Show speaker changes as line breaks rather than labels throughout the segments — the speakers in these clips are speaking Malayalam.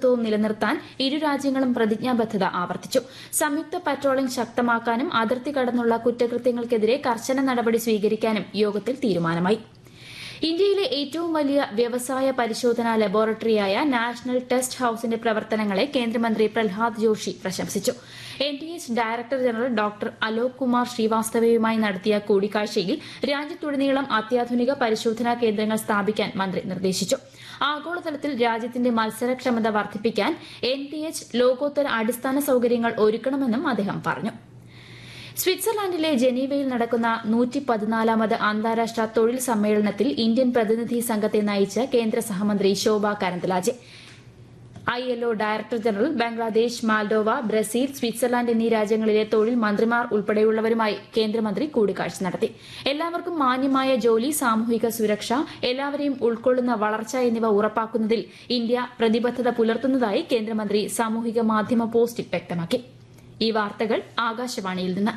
സഹവർത്തിത്വവും നിലനിർത്താൻ ഇരു രാജ്യങ്ങളും പ്രതിജ്ഞാബദ്ധത ആവർത്തിച്ചു സംയുക്ത പട്രോളിംഗ് ശക്തമാക്കാനും അതിർത്തി കടന്നുള്ള കുറ്റകൃത്യങ്ങൾക്കെതിരെ കർശന നടപടി സ്വീകരിക്കാനും യോഗത്തിൽ തീരുമാനമായി ഇന്ത്യയിലെ ഏറ്റവും വലിയ വ്യവസായ പരിശോധനാ ലബോറട്ടറിയായ നാഷണൽ ടെസ്റ്റ് ഹൌസിന്റെ പ്രവർത്തനങ്ങളെ കേന്ദ്രമന്ത്രി പ്രഹ്ലാദ് ജോഷി പ്രശംസിച്ചു N T H director general doctor Alok Kumar ശ്രീവാസ്തവയുമായി നടത്തിയ കൂടിക്കാഴ്ചയിൽ രാജ്യത്തുടനീളം അത്യാധുനിക പരിശോധനാ കേന്ദ്രങ്ങൾ സ്ഥാപിക്കാൻ മന്ത്രി നിർദ്ദേശിച്ചു ആഗോളതലത്തിൽ രാജ്യത്തിന്റെ മത്സരക്ഷമത വർദ്ധിപ്പിക്കാൻ എൻ ടി എച്ച് ലോകോത്തര അടിസ്ഥാന സൌകര്യങ്ങൾ ഒരുക്കണമെന്നും അദ്ദേഹം പറഞ്ഞു സ്വിറ്റ്സർലാൻഡിലെ ജനീവയിൽ നടക്കുന്ന നൂറ്റി പതിനാലാമത് അന്താരാഷ്ട്ര തൊഴിൽ സമ്മേളനത്തിൽ ഇന്ത്യൻ പ്രതിനിധി സംഘത്തെ നയിച്ച കേന്ദ്ര സഹമന്ത്രി Shobha Karandlaje I LO director general Bangladesh Moldova Brazil Switzerland എന്നീ രാജ്യങ്ങളിലെ തൊഴിൽ മന്ത്രിമാർ ഉൾപ്പെടെയുള്ളവരുമായി കേന്ദ്രമന്ത്രി കൂടിക്കാഴ്ച നടത്തി എല്ലാവർക്കും മാന്യമായ ജോലി സാമൂഹിക സുരക്ഷ എല്ലാവരെയും ഉൾക്കൊള്ളുന്ന വളർച്ച എന്നിവ ഉറപ്പാക്കുന്നതിൽ ഇന്ത്യ പ്രതിബദ്ധത പുലർത്തുന്നതായി കേന്ദ്രമന്ത്രി സാമൂഹിക മാധ്യമ പോസ്റ്റിൽ വ്യക്തമാക്കി ഈ വാർത്തകൾ ആകാശവാണിയിൽ നിന്ന്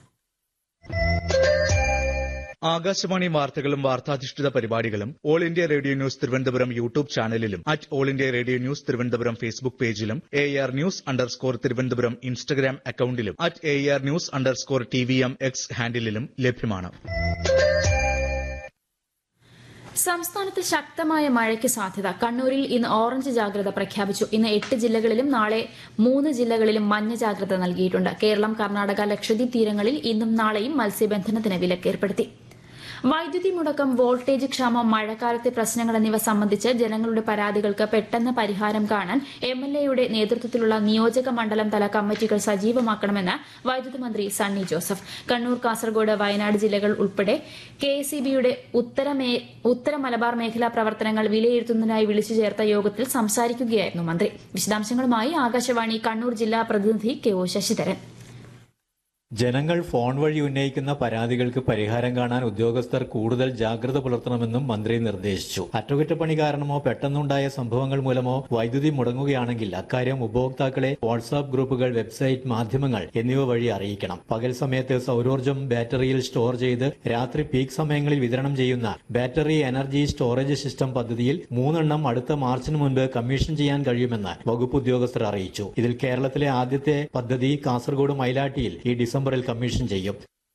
ആകാശവാണി വാർത്തകളും വാർത്താധിഷ്ഠിത പരിപാടികളും all India radio news Thiruvananthapuram YouTube ചാനലിലും at all India radio news Thiruvananthapuram Facebook പേജിലും A R news underscore Thiruvananthapuram Instagram അക്കൌണ്ടിലും at A R news underscore T V M X ഹാൻഡിലും ലഭ്യമാണ്
സംസ്ഥാനത്ത് ശക്തമായ മഴയ്ക്ക് സാധ്യത കണ്ണൂരിൽ ഇന്ന് ഓറഞ്ച് ജാഗ്രത പ്രഖ്യാപിച്ചു ഇന്ന് എട്ട് ജില്ലകളിലും നാളെ മൂന്ന് ജില്ലകളിലും മഞ്ഞ ജാഗ്രത നൽകിയിട്ടുണ്ട് കേരളം കർണാടക ലക്ഷദ്വീപ് തീരങ്ങളിൽ ഇന്നും നാളെയും മത്സ്യബന്ധനത്തിന് വിലക്കേർപ്പെടുത്തി വൈദ്യുതി മുടക്കം വോൾട്ടേജ് ക്ഷാമം മഴക്കാലത്തെ പ്രശ്നങ്ങൾ എന്നിവ സംബന്ധിച്ച് ജനങ്ങളുടെ പരാതികൾക്ക് പെട്ടെന്ന് പരിഹാരം കാണാൻ എം എൽ എയുടെ നേതൃത്വത്തിലുള്ള നിയോജക മണ്ഡലം തല കമ്മിറ്റികൾ സജീവമാക്കണമെന്ന് വൈദ്യുതി മന്ത്രി സണ്ണി ജോസഫ് കണ്ണൂർ കാസർഗോഡ് വയനാട് ജില്ലകൾ ഉൾപ്പെടെ കെ എസ് ഇ ബിയുടെ ഉത്തര മേ- ഉത്തര മലബാർ മേഖലാ പ്രവർത്തനങ്ങൾ വിലയിരുത്തുന്നതിനായി വിളിച്ചു ചേർത്ത യോഗത്തിൽ സംസാരിക്കുകയായിരുന്നു മന്ത്രി വിശദാംശങ്ങളുമായി ആകാശവാണി കണ്ണൂർ ജില്ലാ പ്രതിനിധി കെ ഒ ശശിധരൻ
ജനങ്ങൾ ഫോൺ വഴി ഉന്നയിക്കുന്ന പരാതികൾക്ക് പരിഹാരം കാണാൻ ഉദ്യോഗസ്ഥർ കൂടുതൽ ജാഗ്രത പുലർത്തണമെന്നും മന്ത്രി നിർദ്ദേശിച്ചു അറ്റകുറ്റപ്പണി കാരണമോ പെട്ടെന്നുണ്ടായ സംഭവങ്ങൾ മൂലമോ വൈദ്യുതി മുടങ്ങുകയാണെങ്കിൽ അക്കാര്യം ഉപഭോക്താക്കളെ വാട്സാപ്പ് ഗ്രൂപ്പുകൾ വെബ്സൈറ്റ് മാധ്യമങ്ങൾ എന്നിവ വഴി അറിയിക്കണം പകൽ സമയത്ത് സൌരോർജ്ജം ബാറ്ററിയിൽ സ്റ്റോർ ചെയ്ത് രാത്രി പീക്ക് സമയങ്ങളിൽ വിതരണം ചെയ്യുന്ന ബാറ്ററി എനർജി സ്റ്റോറേജ് സിസ്റ്റം പദ്ധതിയിൽ മൂന്നെണ്ണം അടുത്ത മാർച്ചിന് മുൻപ് കമ്മീഷൻ ചെയ്യാൻ കഴിയുമെന്ന് വകുപ്പ് ഉദ്യോഗസ്ഥർ അറിയിച്ചു ഇതിൽ കേരളത്തിലെ ആദ്യത്തെ പദ്ധതി കാസർഗോഡ് മൈലാട്ടിയിൽ ഈ ഡിസംബറിൽ കമ്മീഷൻ ചെയ്യും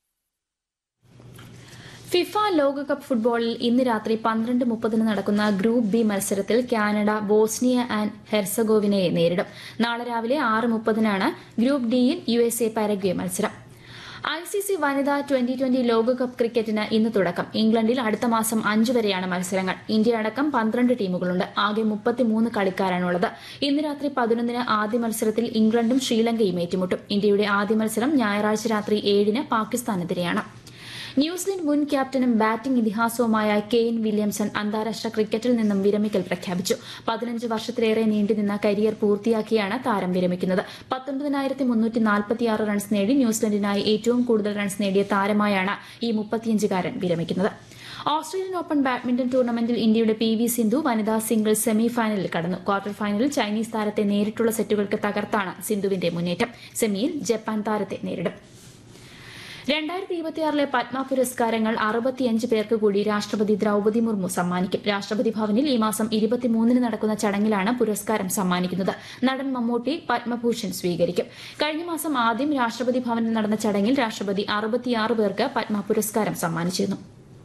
ഫിഫ ലോകകപ്പ് ഫുട്ബോളിൽ ഇന്ന് രാത്രി പന്ത്രണ്ട് മുപ്പതിന് നടക്കുന്ന ഗ്രൂപ്പ് ബി മത്സരത്തിൽ കാനഡ ബോസ്നിയ ആൻഡ് ഹെർസഗോവിനയെ നേരിടും നാളെ രാവിലെ ആറ് മുപ്പതിനാണ് ഗ്രൂപ്പ് ഡിയിൽ യു എസ് എ പാരഗ്വേ മത്സരം ഐ സി സി വനിതാ ട്വന്റി ട്വന്റി ലോകകപ്പ് ക്രിക്കറ്റിന് ഇന്ന് തുടക്കം ഇംഗ്ലണ്ടിൽ അടുത്ത മാസം അഞ്ച് വരെയാണ് മത്സരങ്ങൾ ഇന്ത്യ അടക്കം പന്ത്രണ്ട് ടീമുകളുണ്ട് ആകെ മുപ്പത്തിമൂന്ന് കളിക്കാരാണുള്ളത് ഇന്ന് രാത്രി പതിനൊന്നിന് ആദ്യ മത്സരത്തിൽ ഇംഗ്ലണ്ടും ശ്രീലങ്കയും ഏറ്റുമുട്ടും ഇന്ത്യയുടെ ആദ്യ മത്സരം ഞായറാഴ്ച രാത്രി ഏഴിന് പാകിസ്ഥാനെതിരെയാണ് ന്യൂസിലൻഡ് മുൻ ക്യാപ്റ്റനും ബാറ്റിംഗ് ഇതിഹാസവുമായ കെയ്ൻ വില്യംസൺ അന്താരാഷ്ട്ര ക്രിക്കറ്റിൽ നിന്നും വിരമിക്കൽ പ്രഖ്യാപിച്ചു പതിനഞ്ച് വർഷത്തിലേറെ നീണ്ടുനിന്ന കരിയർ പൂർത്തിയാക്കിയാണ് താരം വിരമിക്കുന്നത് പത്തൊൻപതിനായിരത്തി മുന്നൂറ്റി നാൽപ്പത്തിയാറ് റൺസ് നേടി ന്യൂസിലൻഡിനായി ഏറ്റവും കൂടുതൽ റൺസ് നേടിയ താരമായാണ് ഈ മുപ്പത്തിയഞ്ചുകാരൻ വിരമിക്കുന്നത് ഓസ്ട്രേലിയൻ ഓപ്പൺ ബാഡ്മിന്റൺ ടൂർണമെന്റിൽ ഇന്ത്യയുടെ പി വി സിന്ധു വനിതാ സിംഗിൾസ് സെമി ഫൈനലിൽ കടന്നു ക്വാർട്ടർ ഫൈനലിൽ ചൈനീസ് താരത്തെ നേരിട്ടുള്ള സെറ്റുകൾക്ക് തകർത്താണ് സിന്ധുവിന്റെ മുന്നേറ്റം സെമിയിൽ ജപ്പാൻ താരത്തെ നേരിടും രണ്ടായിരത്തി ഇരുപത്തിയാറിലെ പത്മ പുരസ്കാരങ്ങൾ അറുപത്തിയഞ്ച് പേർക്ക് കൂടി രാഷ്ട്രപതി ദ്രൌപതി മുർമു സമ്മാനിക്കും രാഷ്ട്രപതി ഭവനിൽ ഈ മാസം ഇരുപത്തിമൂന്നിന് നടക്കുന്ന ചടങ്ങിലാണ് പുരസ്കാരം സമ്മാനിക്കുന്നത് നടൻ മമ്മൂട്ടി പത്മഭൂഷൺ സ്വീകരിക്കും കഴിഞ്ഞ മാസം ആദ്യം രാഷ്ട്രപതി ഭവനിൽ നടന്ന ചടങ്ങിൽ രാഷ്ട്രപതി അറുപത്തിയാറ് പേർക്ക് പത്മ പുരസ്കാരം സമ്മാനിച്ചിരുന്നു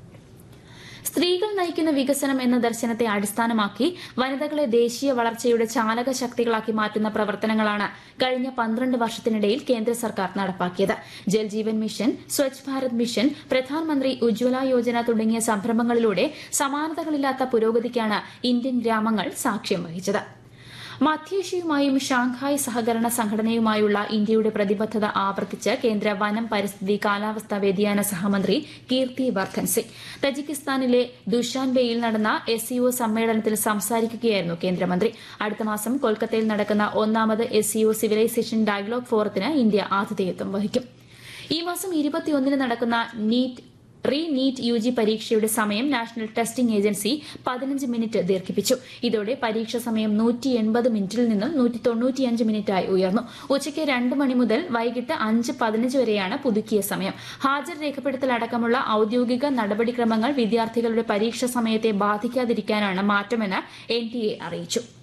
സ്ത്രീകൾ നയിക്കുന്ന വികസനം എന്ന ദർശനത്തെ അടിസ്ഥാനമാക്കി വനിതകളെ ദേശീയ വളർച്ചയുടെ ചാലക ശക്തികളാക്കി മാറ്റുന്ന പ്രവർത്തനങ്ങളാണ് കഴിഞ്ഞ പന്ത്രണ്ട് വർഷത്തിനിടയിൽ കേന്ദ്ര സർക്കാർ നടപ്പാക്കിയത് ജൽ ജീവൻ മിഷൻ സ്വച്ഛ് ഭാരത് മിഷൻ പ്രധാനമന്ത്രി ഉജ്ജ്വല യോജന തുടങ്ങിയ സംരംഭങ്ങളിലൂടെ സമാനതകളില്ലാത്ത പുരോഗതിക്കാണ് ഇന്ത്യൻ ഗ്രാമങ്ങൾ സാക്ഷ്യം വഹിച്ചത് മധ്യേഷ്യയുമായും ഷാങ്ഹായ് സഹകരണ സംഘടനയുമായുള്ള ഇന്ത്യയുടെ പ്രതിബദ്ധത ആവർത്തിച്ച് കേന്ദ്ര വനം പരിസ്ഥിതി കാലാവസ്ഥാ വ്യതിയാന സഹമന്ത്രി കീർത്തി വർദ്ധൻ സിംഗ് തജിക്കിസ്ഥാനിലെ ദുഷാൻബെയിൽ നടന്ന എസ് സിഒ സമ്മേളനത്തിൽ സംസാരിക്കുകയായിരുന്നു കേന്ദ്രമന്ത്രി അടുത്ത മാസം കൊൽക്കത്തയിൽ നടക്കുന്ന ഒന്നാമത് എസ് സിഒ സിവിലൈസേഷൻ ഡയലോഗ് ഫോറത്തിന് ഇന്ത്യ ആതിഥേയത്വം വഹിക്കും ഈ മാസം ഇരുപത്തിയൊന്നിന് നടക്കുന്ന NEET re NEET U G പരീക്ഷയുടെ സമയം നാഷണൽ ടെസ്റ്റിംഗ് ഏജൻസി പതിനഞ്ച് മിനിറ്റ് ദീർഘിപ്പിച്ചു ഇതോടെ പരീക്ഷ സമയം നൂറ്റി എൺപത് മിനിറ്റിൽ നിന്നും നൂറ്റി തൊണ്ണൂറ്റിയഞ്ച് മിനിറ്റായി ഉയർന്നു ഉച്ചയ്ക്ക് രണ്ട് മണി മുതൽ വൈകിട്ട് അഞ്ച് പതിനഞ്ച് വരെയാണ് പുതുക്കിയ സമയം ഹാജർ രേഖപ്പെടുത്തൽ അടക്കമുള്ള ഔദ്യോഗിക നടപടിക്രമങ്ങൾ വിദ്യാർത്ഥികളുടെ പരീക്ഷ സമയത്തെ ബാധിക്കാതിരിക്കാനാണ് മാറ്റമെന്ന് എൻ ടി എ അറിയിച്ചു